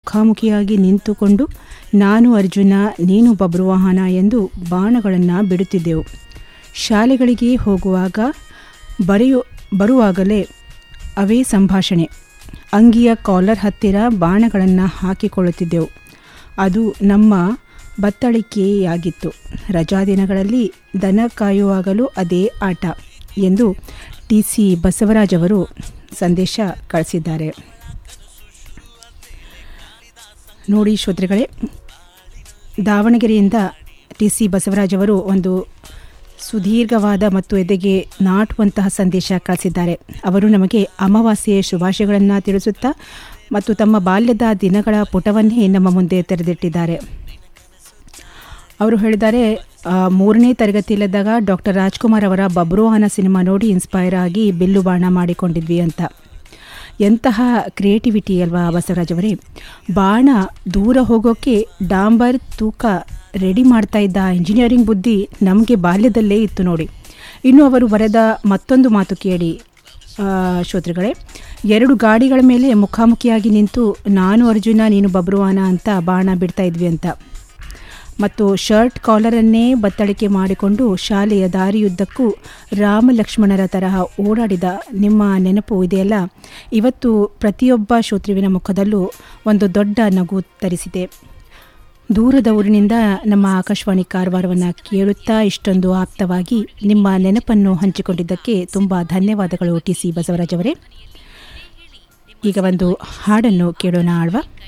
ಮುಖಾಮುಖಿಯಾಗಿ ನಿಂತುಕೊಂಡು ನಾನು ಅರ್ಜುನ ನೀನು ಬಬ್ರುವಾಹನ ಎಂದು ಬಾಣಗಳನ್ನು ಬಿಡುತ್ತಿದ್ದೆವು ಶಾಲೆಗಳಿಗೆ ಹೋಗುವಾಗ ಬರೆಯು ಬರುವಾಗಲೇ ಅವೇ ಸಂಭಾಷಣೆ ಅಂಗಿಯ ಕಾಲರ್ ಹತ್ತಿರ ಬಾಣಗಳನ್ನು ಹಾಕಿಕೊಳ್ಳುತ್ತಿದ್ದೆವು ಅದು ನಮ್ಮ ಬತ್ತಳಿಕೆಯಾಗಿತ್ತು ರಜಾ ದಿನಗಳಲ್ಲಿ ದನ ಕಾಯುವಾಗಲೂ ಅದೇ ಆಟ ಎಂದು ಟಿ ಸಿ ಬಸವರಾಜ್ ಅವರು ಸಂದೇಶ ಕಳಿಸಿದ್ದಾರೆ ನೋಡಿ ಶ್ರೋತೃಗಳೇ ದಾವಣಗೆರೆಯಿಂದ ಟಿ ಸಿ ಬಸವರಾಜ್ ಅವರು ಒಂದು ಸುದೀರ್ಘವಾದ ಮತ್ತು ಎದೆಗೆ ನಾಟುವಂತಹ ಸಂದೇಶ ಕಳಿಸಿದ್ದಾರೆ ಅವರು ನಮಗೆ ಅಮಾವಾಸ್ಯೆಯ ಶುಭಾಶಯಗಳನ್ನು ತಿಳಿಸುತ್ತಾ ಮತ್ತು ತಮ್ಮ ಬಾಲ್ಯದ ದಿನಗಳ ಪುಟವನ್ನೇ ನಮ್ಮ ಮುಂದೆ ತೆರೆದಿಟ್ಟಿದ್ದಾರೆ ಅವರು ಹೇಳಿದ್ದಾರೆ ಆ, ಮೂರನೇ ತರಗತಿಯಲ್ಲಿದ್ದಾಗ ಡಾಕ್ಟರ್ ರಾಜ್ಕುಮಾರ್ ಅವರ ಬಬ್ರುವಾಹನ ಸಿನಿಮಾ ನೋಡಿ ಇನ್ಸ್ಪೈರ್ ಆಗಿ ಬಿಲ್ಲು ಬಾಣ ಮಾಡಿಕೊಂಡಿದ್ವಿ ಅಂತ ಎಂತಹ ಕ್ರಿಯೇಟಿವಿಟಿ ಅಲ್ವಾ ಬಸವರಾಜ್ ಅವರೇ ಬಾಣ ದೂರ ಹೋಗೋಕ್ಕೆ ಡಾಂಬರ್ ತೂಕ ರೆಡಿ ಮಾಡ್ತಾ ಇದ್ದ ಇಂಜಿನಿಯರಿಂಗ್ ಬುದ್ಧಿ ನಮಗೆ ಬಾಲ್ಯದಲ್ಲೇ ಇತ್ತು ನೋಡಿ ಇನ್ನು ಅವರು ಬರೆದ ಮತ್ತೊಂದು ಮಾತು ಕೇಳಿ ಆ, ಶ್ರೋತೃಗಳೇ ಎರಡು ಗಾಡಿಗಳ ಮೇಲೆ ಮುಖಾಮುಖಿಯಾಗಿ ನಿಂತು ನಾನು ಅರ್ಜುನ ನೀನು ಬಬ್ರುವಾನ ಅಂತ ಬಾಣ ಬಿಡ್ತಾ ಇದ್ವಿ ಅಂತ ಮತ್ತು ಶರ್ಟ್ ಕಾಲರನ್ನೇ ಬತ್ತಳಿಕೆ ಮಾಡಿಕೊಂಡು ಶಾಲೆಯ ದಾರಿಯುದ್ದಕ್ಕೂ ರಾಮ ಲಕ್ಷ್ಮಣರ ತರಹ ಓಡಾಡಿದ ನಿಮ್ಮ ನೆನಪು ಇದೆಯಲ್ಲ ಇವತ್ತು ಪ್ರತಿಯೊಬ್ಬ ಶ್ರೋತೃವಿನ ಮುಖದಲ್ಲೂ ಒಂದು ದೊಡ್ಡ ನಗು ತರಿಸಿದೆ ದೂರದ ಊರಿನಿಂದ ನಮ್ಮ ಆಕಾಶವಾಣಿ ಕಾರವಾರವನ್ನು ಕೇಳುತ್ತಾ ಇಷ್ಟೊಂದು ಆಪ್ತವಾಗಿ ನಿಮ್ಮ ನೆನಪನ್ನು ಹಂಚಿಕೊಂಡಿದ್ದಕ್ಕೆ ತುಂಬ ಧನ್ಯವಾದಗಳು ಟಿ ಸಿ ಬಸವರಾಜ್ ಅವರೇ ಈಗ ಒಂದು ಹಾಡನ್ನು ಕೇಳೋಣ ಆಳ್ವಾ